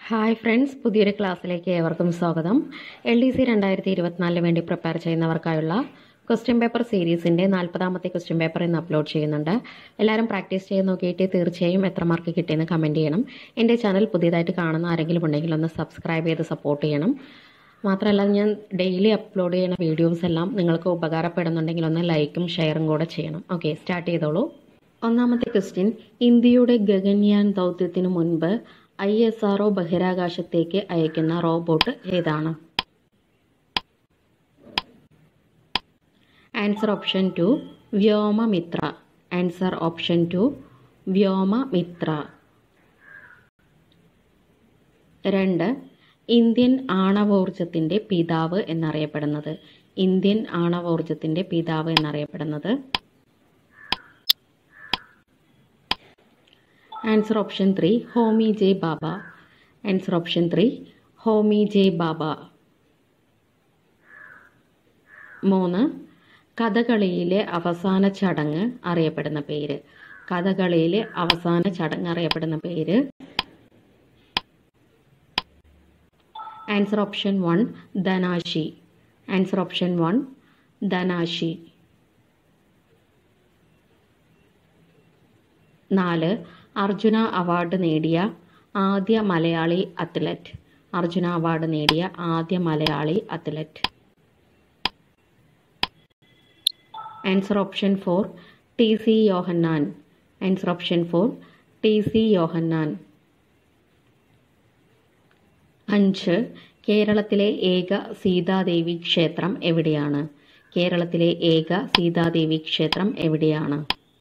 hi friends പുതിയൊരു ക്ലാസ്സിലേക്ക് ഏവർക്കും സ്വാഗതം എൽ ഡി സി രണ്ടായിരത്തി ഇരുപത്തിനാലിന് വേണ്ടി പ്രിപ്പയർ ചെയ്യുന്നവർക്കായുള്ള ക്വസ്റ്റ്യൻ പേപ്പർ സീരീസിൻ്റെ നാൽപ്പതാമത്തെ ക്വസ്റ്റ്യൻ പേപ്പർ ഇന്ന് അപ്ലോഡ് ചെയ്യുന്നുണ്ട് എല്ലാവരും പ്രാക്ടീസ് ചെയ്ത് നോക്കിയിട്ട് തീർച്ചയായും എത്ര മാർക്ക് കിട്ടിയെന്ന് കമൻറ്റ് ചെയ്യണം എൻ്റെ ചാനൽ പുതിയതായിട്ട് കാണുന്ന ആരെങ്കിലും ഉണ്ടെങ്കിൽ ഒന്ന് സബ്സ്ക്രൈബ് ചെയ്ത് സപ്പോർട്ട് ചെയ്യണം മാത്രമല്ല ഞാൻ ഡെയിലി അപ്ലോഡ് ചെയ്യുന്ന വീഡിയോസ് എല്ലാം നിങ്ങൾക്ക് ഉപകാരപ്പെടുന്നുണ്ടെങ്കിൽ ഒന്ന് ലൈക്കും ഷെയറും കൂടെ ചെയ്യണം ഓക്കെ സ്റ്റാർട്ട് ചെയ്തോളൂ ഒന്നാമത്തെ ക്വസ്റ്റ്യൻ ഇന്ത്യയുടെ ഗഗൻയാൻ ദൗത്യത്തിനു മുൻപ് ഐ എസ് ആർ ബഹിരാകാശത്തേക്ക് അയക്കുന്ന റോബോട്ട് ഏതാണ് answer option two Vyommitra answer option two Vyommitra രണ്ട് ഇന്ത്യൻ ആണവോർജത്തിൻ്റെ പിതാവ് എന്നറിയപ്പെടുന്നത് ഇന്ത്യൻ ആണവോർജത്തിൻ്റെ പിതാവ് എന്നറിയപ്പെടുന്നത് answer option three Homi J Bhabha answer option three Homi J Bhabha മൂന്ന് കഥകളിയിലെ അവസാന ചടങ്ങ് അറിയപ്പെടുന്ന പേര് കഥകളിയിലെ അവസാന ചടങ്ങ് അറിയപ്പെടുന്ന പേര് answer option one Dhanashi answer option one Dhanashi നാല് അർജുന അവാർഡ് നേടിയ ആദ്യ മലയാളി അത്ലറ്റ് അർജുന അവാർഡ് നേടിയ ആദ്യ Malayali athlete answer option four T C Yohannan answer option four T C Yohannan അഞ്ച് കേരളത്തിലെ ഏക സീതാദേവി ക്ഷേത്രം എവിടെയാണ് കേരളത്തിലെ ഏക സീതാദേവി ക്ഷേത്രം എവിടെയാണ്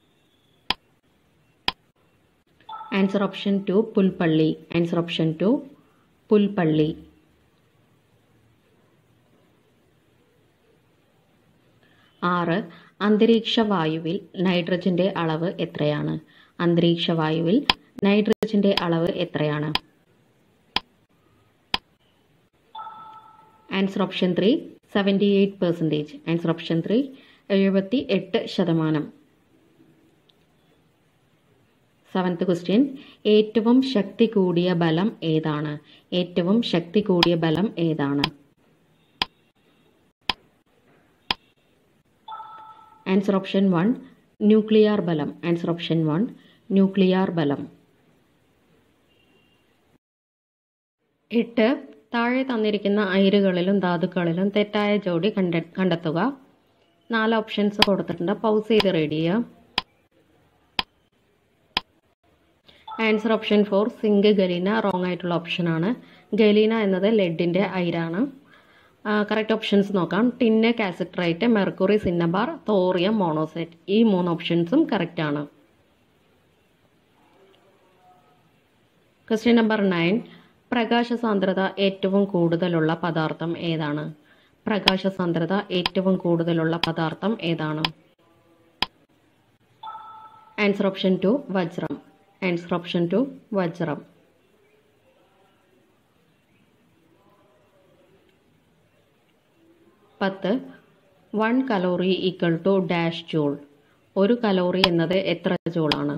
answer option two Pulpally answer option two Pulpally ആറ് അന്തരീക്ഷ വായുവിൽ നൈട്രജന്റെ അളവ് എത്രയാണ് അന്തരീക്ഷ വായുവിൽ നൈട്രജന്റെ അളവ് എത്രയാണ് answer option three seventy eight percentage answer option three എഴുപത്തി എട്ട് ശതമാനം സെവൻത്ത് ക്വസ്റ്റ്യൻ ഏറ്റവും ശക്തി കൂടിയ ബലം ഏതാണ് ഏറ്റവും ശക്തി കൂടിയ ബലം ഏതാണ് ആൻസർ ഓപ്ഷൻ വൺ ന്യൂക്ലിയർ ബലം ആൻസർ ഓപ്ഷൻ വൺ ന്യൂക്ലിയർ ബലം എട്ട് താഴെ തന്നിരിക്കുന്ന അയിരുകളിലും ധാതുക്കളിലും തെറ്റായ ജോഡി കണ്ടെ കണ്ടെത്തുക നാല് ഓപ്ഷൻസ് കൊടുത്തിട്ടുണ്ട് പൗസ് ചെയ്ത് റെഡി ചെയ്യുക answer option four zinc galena wrong ആയിട്ടുള്ള ഓപ്ഷനാണ് ഗലീന എന്നത് ലെഡിൻ്റെ അയിരാണ് കറക്റ്റ് ഓപ്ഷൻസ് നോക്കാം tin cassiterite mercury cinnabar thorium monazite ഈ മൂന്ന് ഓപ്ഷൻസും കറക്റ്റ് ആണ് ക്വസ്റ്റ്യൻ നമ്പർ നയൻ പ്രകാശ സാന്ദ്രത ഏറ്റവും കൂടുതലുള്ള പദാർത്ഥം ഏതാണ് പ്രകാശ സാന്ദ്രത ഏറ്റവും കൂടുതലുള്ള പദാർത്ഥം ഏതാണ് ആൻസർ ഓപ്ഷൻ ടു വജ്രം ആൻസർ ഓപ്ഷൻ ടു വജ്രം പത്ത് one calorie equal to dash joule ഒരു കലോറി എന്നത് എത്ര ജൂളാണ്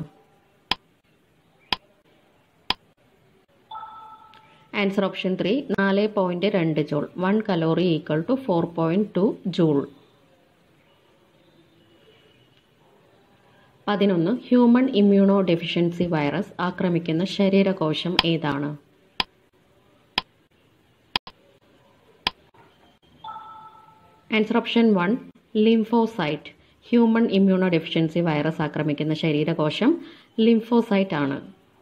ആൻസർ ഓപ്ഷൻ ത്രീ നാല് പോയിൻറ്റ് രണ്ട് joule one calorie equal to four point two joule പതിനൊന്ന് ഹ്യൂമൺ ഇമ്മ്യൂണോ ഡെഫിഷ്യൻസി വൈറസ് ആക്രമിക്കുന്ന ശരീരകോശം ഏതാണ് answer option one lymphocyte human immunodeficiency virus ആക്രമിക്കുന്ന ശരീരകോശം ലിംഫോസൈറ്റ് ആണ്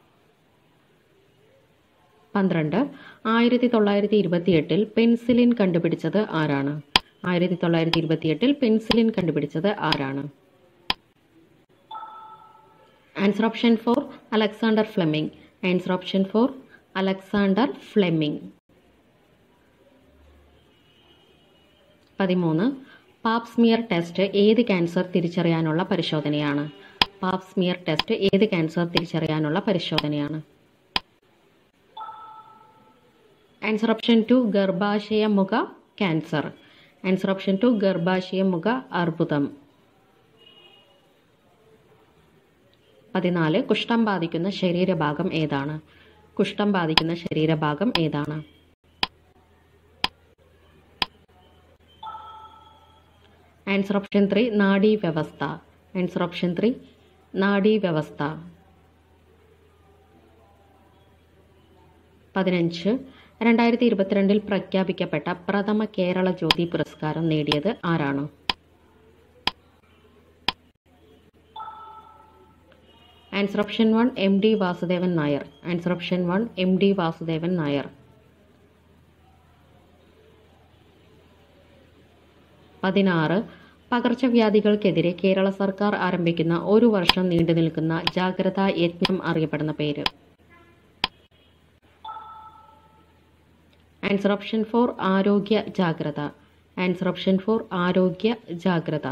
പന്ത്രണ്ട് ആയിരത്തി തൊള്ളായിരത്തി ഇരുപത്തിയെട്ടിൽ പെൻസിലിൻ കണ്ടുപിടിച്ചത് ആരാണ് ആയിരത്തി തൊള്ളായിരത്തി ഇരുപത്തിയെട്ടിൽ പെൻസിലിൻ കണ്ടുപിടിച്ചത് ആരാണ് answer option four Alexander Fleming answer option four Alexander Fleming പതിമൂന്ന് പാപ്സ്മിയർ ടെസ്റ്റ് ഏത് ക്യാൻസർ തിരിച്ചറിയാനുള്ള പരിശോധനയാണ് പാപ്സ്മിയർ ടെസ്റ്റ് ഏത് ക്യാൻസർ തിരിച്ചറിയാനുള്ള പരിശോധനയാണ് ആൻസർ ഓപ്ഷൻ ടു ഗർഭാശയ മുഖ ക്യാൻസർ ആൻസർ ഓപ്ഷൻ ടു ഗർഭാശയ മുഖ അർബുദം പതിനാല് കുഷ്ഠം ബാധിക്കുന്ന ശരീരഭാഗം ഏതാണ് കുഷ്ഠം ബാധിക്കുന്ന ശരീരഭാഗം ഏതാണ് ആൻസർ ഓപ്ഷൻ ത്രീ നാഡീ വ്യവസ്ഥ ആൻസർ ഓപ്ഷൻ ത്രീ നാഡീ വ്യവസ്ഥ പതിനഞ്ച് രണ്ടായിരത്തി ഇരുപത്തിരണ്ടിൽ പ്രഖ്യാപിക്കപ്പെട്ട പ്രഥമ കേരള ജ്യോതി പുരസ്കാരം നേടിയത് ആരാണ് answer option one M D Vasudevan Nair answer option one M D Vasudevan Nair പതിനാറ് പകർച്ചവ്യാധികൾക്കെതിരെ കേരള സർക്കാർ ആരംഭിക്കുന്ന ഒരു വർഷം നീണ്ടു നിൽക്കുന്ന ജാഗ്രതാ യജ്ഞം അറിയപ്പെടുന്ന പേര് ആൻസർ ഓപ്ഷൻ ഫോർ ആരോഗ്യ ജാഗ്രത ആൻസർ ഓപ്ഷൻ ഫോർ ആരോഗ്യ ജാഗ്രത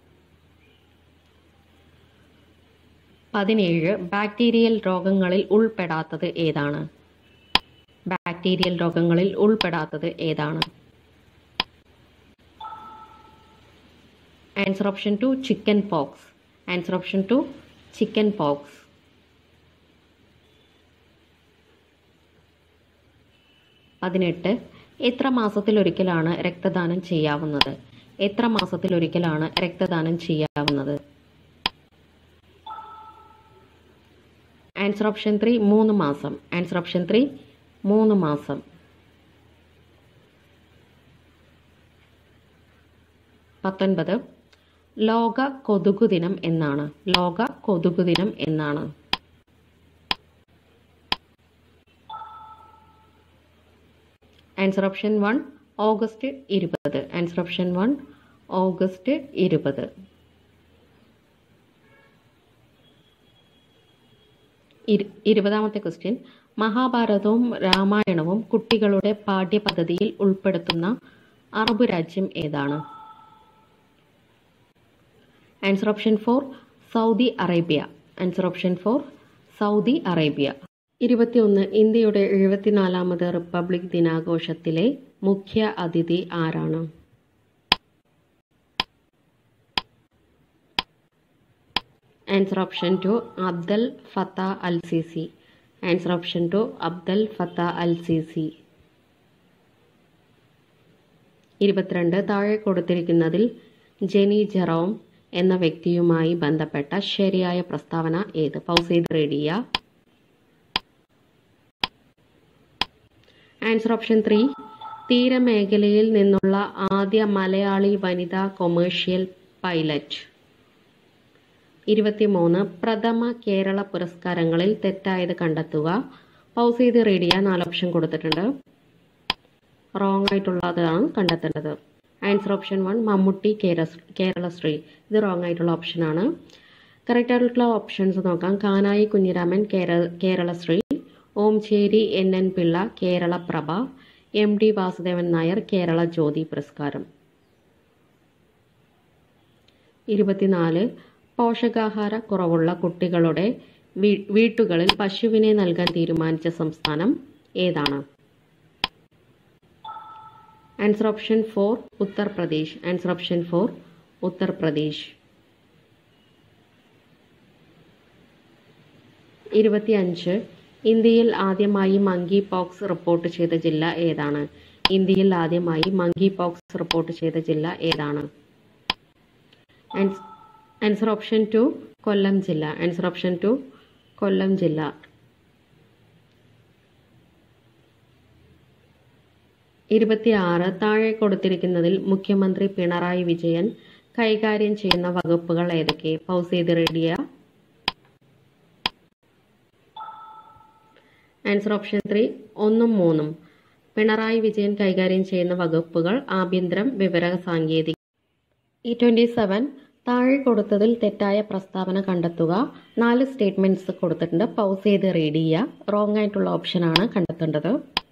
പതിനേഴ് ബാക്ടീരിയൽ രോഗങ്ങളിൽ ഉൾപ്പെടാത്തത് ഏതാണ് ബാക്ടീരിയൽ രോഗങ്ങളിൽ ഉൾപ്പെടാത്തത് ഏതാണ് answer option two chicken pox answer option two chicken pox പതിനെട്ട് എത്ര മാസത്തിലൊരിക്കലാണ് രക്തദാനം ചെയ്യാവുന്നത് എത്ര മാസത്തിലൊരിക്കലാണ് രക്തദാനം ചെയ്യാവുന്നത് ആൻസർ ഓപ്ഷൻ ത്രീ മൂന്ന് മാസം ആൻസർ ഓപ്ഷൻ ത്രീ മൂന്ന് മാസം പത്തൊൻപത് ലോക കൊതുകു ദിനം എന്നാണ് ലോക കൊതുകു ദിനം എന്നാണ് ആൻസർ ഓപ്ഷൻ വൺ ഓഗസ്റ്റ് ഇരുപത് ആൻസർ ഓപ്ഷൻ വൺ ഓഗസ്റ്റ് ഇരുപത് ഇരു ഇരുപതാമത്തെ ക്വസ്റ്റ്യൻ മഹാഭാരതവും രാമായണവും കുട്ടികളുടെ പാഠ്യപദ്ധതിയിൽ ഉൾപ്പെടുത്തുന്ന അറബ് രാജ്യം ഏതാണ് answer option four Saudi Arabia answer option four Saudi Arabia ഇരുപത്തിയൊന്ന് ഇന്ത്യയുടെ എഴുപത്തിനാലാമത് റിപ്പബ്ലിക് ദിനാഘോഷത്തിലെ മുഖ്യ അതിഥി ആരാണ് answer option two Abdel Fattah al Sisi answer option two Abdel Fattah al Sisi ഇരുപത്തിരണ്ട് താഴെ കൊടുത്തിരിക്കുന്നതിൽ ജെനി ജെറോം എന്ന വ്യക്തിയുമായി ബന്ധപ്പെട്ട ശരിയായ പ്രസ്താവന ഏത് പൗസ് ചെയ്ത് റീഡ് ചെയ്യുക ആൻസർ ഓപ്ഷൻ ത്രീ തീരമേഖലയിൽ നിന്നുള്ള ആദ്യ മലയാളി വനിതാ കൊമേഴ്ഷ്യൽ പൈലറ്റ് ഇരുപത്തിമൂന്ന് പ്രഥമ കേരള പുരസ്കാരങ്ങളിൽ തെറ്റായത് കണ്ടെത്തുക പൗസ് ചെയ്ത് റീഡ് ചെയ്യുക നാല് ഓപ്ഷൻ കൊടുത്തിട്ടുണ്ട് റോങ് ആയിട്ടുള്ളതാണ് കണ്ടെത്തേണ്ടത് ആൻസർ ഓപ്ഷൻ വൺ മമ്മൂട്ടി കേര കേരളശ്രീ ഇത് റോങ് ആയിട്ടുള്ള ഓപ്ഷനാണ് കറക്റ്റ് ആയിട്ടുള്ള ഓപ്ഷൻസ് നോക്കാം കാനായി കുഞ്ഞിരാമൻ കേര Keralasree Omchery N N Pillai Kerala Prabha M D Vasudevan Nair Kerala Jyothi പുരസ്കാരം ഇരുപത്തിനാല് പോഷകാഹാര കുറവുള്ള കുട്ടികളുടെ വീ- വീട്ടുകളിൽ പശുവിനെ നൽകാൻ തീരുമാനിച്ച സംസ്ഥാനം ഏതാണ് answer option four Uttar Pradesh answer option four Uttar Pradesh ഇരുപത്തിയഞ്ച് ഇന്ത്യയിൽ ആദ്യമായി മങ്കി പോക്സ് റിപ്പോർട്ട് ചെയ്ത ജില്ല ഏതാണ് ഇന്ത്യയിൽ ആദ്യമായി മങ്കി പോക്സ് റിപ്പോർട്ട് ചെയ്ത ജില്ല ഏതാണ് ആൻസർ ഓപ്ഷൻ ടു കൊല്ലം ജില്ല ആൻസർ ഓപ്ഷൻ ടു കൊല്ലം ജില്ല ഇരുപത്തിയാറ് താഴെ കൊടുത്തിരിക്കുന്നതിൽ മുഖ്യമന്ത്രി പിണറായി വിജയൻ കൈകാര്യം ചെയ്യുന്ന വകുപ്പുകൾ ഏതൊക്കെ പൗസ് ചെയ്ത് റീഡ് ചെയ്യുക ആൻസർ ഓപ്ഷൻ ത്രീ ഒന്നും മൂന്നും പിണറായി വിജയൻ കൈകാര്യം ചെയ്യുന്ന വകുപ്പുകൾ ആഭ്യന്തരം വിവര സാങ്കേതിക ഇ ട്വൻ്റി സെവൻ താഴെ കൊടുത്തതിൽ തെറ്റായ പ്രസ്താവന കണ്ടെത്തുക നാല് സ്റ്റേറ്റ്മെൻറ്റ്സ് കൊടുത്തിട്ടുണ്ട് പൗസ് ചെയ്ത് റീഡ് ചെയ്യുക റോങ് ആയിട്ടുള്ള ഓപ്ഷനാണ് കണ്ടെത്തേണ്ടത്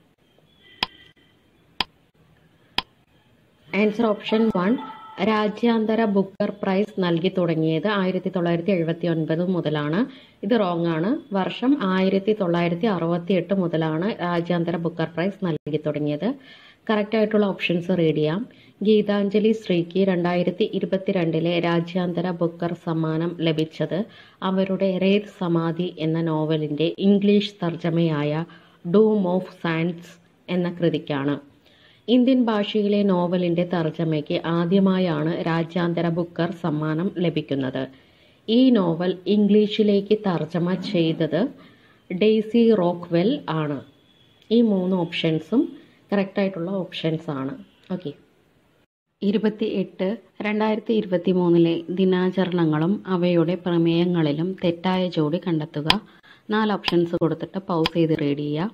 ആൻസർ ഓപ്ഷൻ വൺ രാജ്യാന്തര ബുക്കർ പ്രൈസ് നൽകി തുടങ്ങിയത് ആയിരത്തി തൊള്ളായിരത്തി എഴുപത്തി ഒൻപത് മുതലാണ് ഇത് റോങ് ആണ് വർഷം ആയിരത്തി തൊള്ളായിരത്തി അറുപത്തി എട്ട് മുതലാണ് രാജ്യാന്തര ബുക്കർ പ്രൈസ് നൽകി തുടങ്ങിയത് കറക്റ്റ് ആയിട്ടുള്ള ഓപ്ഷൻസ് റീഡ് ചെയ്യാം ഗീതാഞ്ജലി ശ്രീക്ക് രണ്ടായിരത്തി ഇരുപത്തിരണ്ടിലെ രാജ്യാന്തര ബുക്കർ സമ്മാനം ലഭിച്ചത് അവരുടെ റേത് സമാധി എന്ന നോവലിന്റെ ഇംഗ്ലീഷ് തർജ്ജമയായ ഡൂം ഓഫ് സയൻസ് എന്ന കൃതിക്കാണ് ഇന്ത്യൻ ഭാഷയിലെ നോവലിൻ്റെ തർജ്ജമയ്ക്ക് ആദ്യമായാണ് രാജ്യാന്തര ബുക്കർ സമ്മാനം ലഭിക്കുന്നത് ഈ നോവൽ ഇംഗ്ലീഷിലേക്ക് തർജ്ജമ ചെയ്തത് ഡെയ്സി റോക്ക്വെൽ ആണ് ഈ മൂന്ന് ഓപ്ഷൻസും കറക്റ്റായിട്ടുള്ള ഓപ്ഷൻസ് ആണ് ഓക്കെ ഇരുപത്തി എട്ട് രണ്ടായിരത്തി ഇരുപത്തി മൂന്നിലെ ദിനാചരണങ്ങളും അവയുടെ പ്രമേയങ്ങളിലും തെറ്റായ ജോഡി കണ്ടെത്തുക നാല് ഓപ്ഷൻസ് കൊടുത്തിട്ട് പൗസ് ചെയ്ത് റീഡ് ചെയ്യുക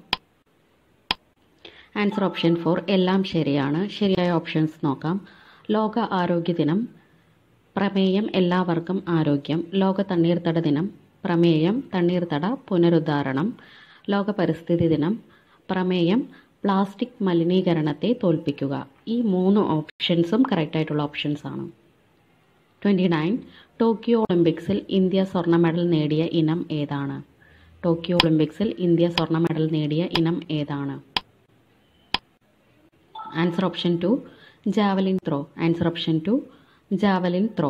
ആൻസർ ഓപ്ഷൻ ഫോർ എല്ലാം ശരിയാണ് ശരിയായ ഓപ്ഷൻസ് നോക്കാം ലോക ആരോഗ്യ ദിനം പ്രമേയം എല്ലാവർക്കും ആരോഗ്യം ലോക തണ്ണീർത്തട ദിനം പ്രമേയം തണ്ണീർത്തട പുനരുദ്ധാരണം ലോക പരിസ്ഥിതി ദിനം പ്രമേയം പ്ലാസ്റ്റിക് മലിനീകരണത്തെ തോൽപ്പിക്കുക ഈ മൂന്ന് ഓപ്ഷൻസും കറക്റ്റായിട്ടുള്ള ഓപ്ഷൻസ് ആണ് ട്വൻറ്റി നയൻ ടോക്കിയോ ഒളിമ്പിക്സിൽ ഇന്ത്യ സ്വർണ്ണ മെഡൽ നേടിയ ഇനം ഏതാണ് ടോക്കിയോ ഒളിമ്പിക്സിൽ ഇന്ത്യ സ്വർണ്ണ മെഡൽ നേടിയ ഇനം ഏതാണ് answer option two javelin throw answer option two javelin throw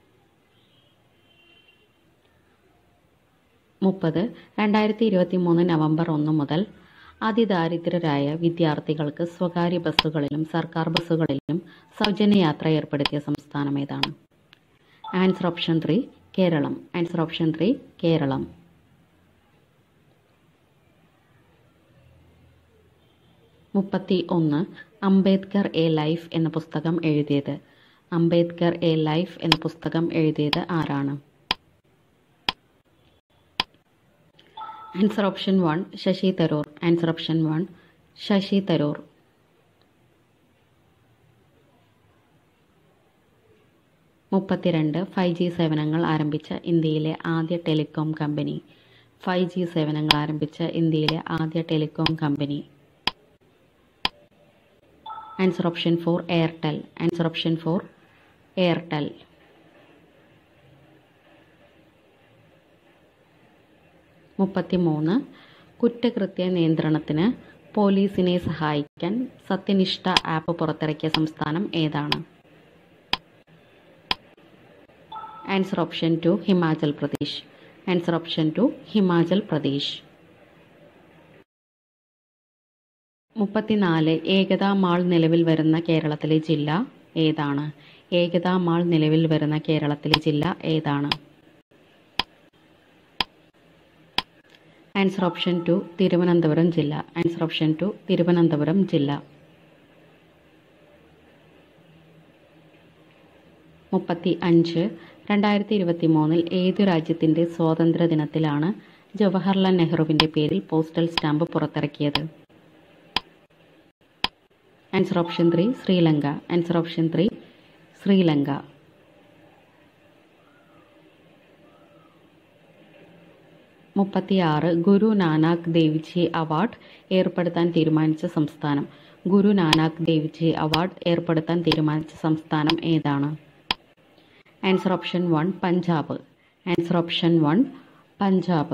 മുപ്പത് രണ്ടായിരത്തി ഇരുപത്തി മൂന്ന് നവംബർ ഒന്ന് മുതൽ അതിദാരിദ്ര്യരായ വിദ്യാർത്ഥികൾക്ക് സ്വകാര്യ ബസ്സുകളിലും സർക്കാർ ബസ്സുകളിലും സൗജന്യ യാത്ര ഏർപ്പെടുത്തിയ സംസ്ഥാനം ഏതാണ് answer option three Keralam answer option three Keralam മുപ്പത്തി ഒന്ന് അംബേദ്കർ എ ലൈഫ് എന്ന പുസ്തകം എഴുതിയത് അംബേദ്കർ എ ലൈഫ് എന്ന പുസ്തകം എഴുതിയത് ആരാണ് answer option one Shashi Tharoor answer option one Shashi Tharoor മുപ്പത്തിരണ്ട് ഫൈവ് ജി സേവനങ്ങൾ ആരംഭിച്ച ഇന്ത്യയിലെ ആദ്യ ടെലികോം കമ്പനി ഫൈവ് ജി സേവനങ്ങൾ ആരംഭിച്ച ഇന്ത്യയിലെ ആദ്യ telecom company answer option four Airtel answer option four Airtel മുപ്പത്തിമൂന്ന് കുറ്റകൃത്യ നിയന്ത്രണത്തിന് പോലീസിനെ സഹായിക്കാൻ സത്യനിഷ്ഠ ആപ്പ് പുറത്തിറക്കിയ സംസ്ഥാനം ഏതാണ് answer option two Himachal Pradesh answer option two Himachal Pradesh മുപ്പത്തിനാല് ഏകതാ മാൾ നിലവിൽ വരുന്ന കേരളത്തിലെ ജില്ല ഏതാണ് ഏകതാ മാൾ നിലവിൽ വരുന്ന കേരളത്തിലെ ജില്ല ഏതാണ് ആൻസർ ഓപ്ഷൻ ടു തിരുവനന്തപുരം ജില്ല ആൻസർ ഓപ്ഷൻ ടു തിരുവനന്തപുരം ജില്ല മുപ്പത്തി അഞ്ച് രണ്ടായിരത്തി ഇരുപത്തി മൂന്നിൽ ഏതു രാജ്യത്തിൻ്റെ സ്വാതന്ത്ര്യ ദിനത്തിലാണ് ജവഹർലാൽ നെഹ്റുവിൻ്റെ പേരിൽ പോസ്റ്റൽ സ്റ്റാമ്പ് പുറത്തിറക്കിയത് answer option three Sri Lanka answer option three Sri Lanka മുപ്പത്തിയാറ് ഗുരു നാനാക്ക് ദേവ്ജി അവാർഡ് ഏർപ്പെടുത്താൻ തീരുമാനിച്ച സംസ്ഥാനം ഗുരു നാനാക്ക് ദേവ്ജി അവാർഡ് ഏർപ്പെടുത്താൻ തീരുമാനിച്ച സംസ്ഥാനം ഏതാണ് answer option one Punjab answer option one Punjab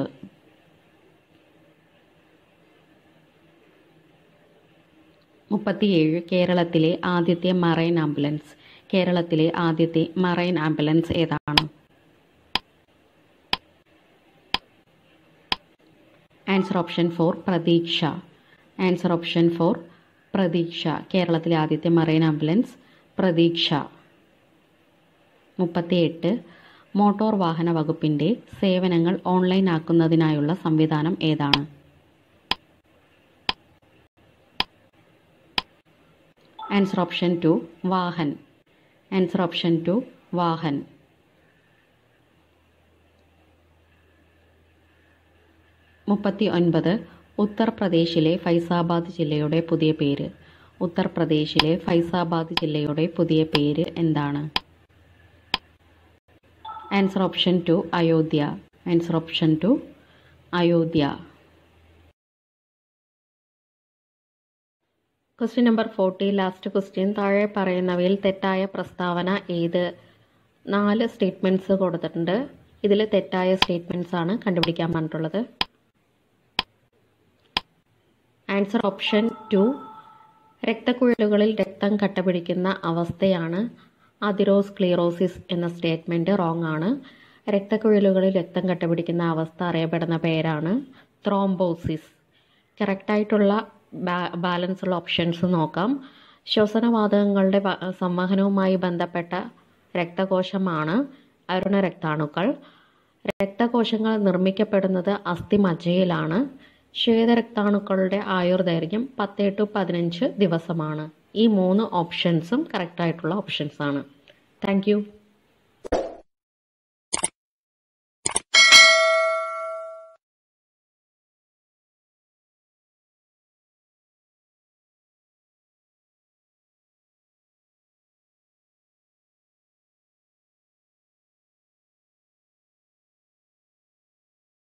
മുപ്പത്തിയേഴ് കേരളത്തിലെ ആദ്യത്തെ മറൈൻ ആംബുലൻസ് കേരളത്തിലെ ആദ്യത്തെ മറൈൻ ആംബുലൻസ് ഏതാണ് answer option four Pratheeksha answer option four Pratheeksha കേരളത്തിലെ ആദ്യത്തെ മറൈൻ ആംബുലൻസ് പ്രതീക്ഷ മുപ്പത്തിയെട്ട് മോട്ടോർ വാഹന വകുപ്പിൻ്റെ സേവനങ്ങൾ ഓൺലൈൻ ആക്കുന്നതിനായുള്ള സംവിധാനം ഏതാണ് answer option two Vahan answer option two Vahan മുപ്പത്തി ഒൻപത് ഉത്തർപ്രദേശിലെ ഫൈസാബാദ് ജില്ലയുടെ പുതിയ പേര് ഉത്തർപ്രദേശിലെ ഫൈസാബാദ് ജില്ലയുടെ പുതിയ പേര് എന്താണ് answer option two Ayodhya answer option two Ayodhya question number forty last question താഴെ പറയുന്നവയിൽ തെറ്റായ പ്രസ്താവന ഏത് നാല് സ്റ്റേറ്റ്മെൻറ്റ്സ് കൊടുത്തിട്ടുണ്ട് ഇതിൽ തെറ്റായ സ്റ്റേറ്റ്മെൻറ്റ്സ് ആണ് കണ്ടുപിടിക്കാൻ പറഞ്ഞിട്ടുള്ളത് ആൻസർ ഓപ്ഷൻ ടു രക്തക്കുഴലുകളിൽ രക്തം കട്ടപിടിക്കുന്ന അവസ്ഥയാണ് അതിറോസ്ക്ലീറോസിസ് എന്ന സ്റ്റേറ്റ്മെൻറ്റ് റോങ് ആണ് രക്തക്കുഴലുകളിൽ രക്തം കട്ടപിടിക്കുന്ന അവസ്ഥ അറിയപ്പെടുന്ന പേരാണ് ത്രോംബോസിസ് കറക്റ്റായിട്ടുള്ള ബാ ബാലൻസ് ഉള്ള ഓപ്ഷൻസ് നോക്കാം ശ്വസനവാതകങ്ങളുടെ വ- സംവഹനവുമായി ബന്ധപ്പെട്ട രക്തകോശമാണ് അരുണ രക്താണുക്കൾ രക്തകോശങ്ങൾ നിർമ്മിക്കപ്പെടുന്നത് അസ്ഥിമജ്ജയിലാണ് ശ്വേതരക്താണുക്കളുടെ ആയുർദൈർഘ്യം പത്ത് ടു പതിനഞ്ച് ദിവസമാണ് ഈ മൂന്ന് ഓപ്ഷൻസും കറക്റ്റായിട്ടുള്ള ഓപ്ഷൻസ് ആണ് താങ്ക് യു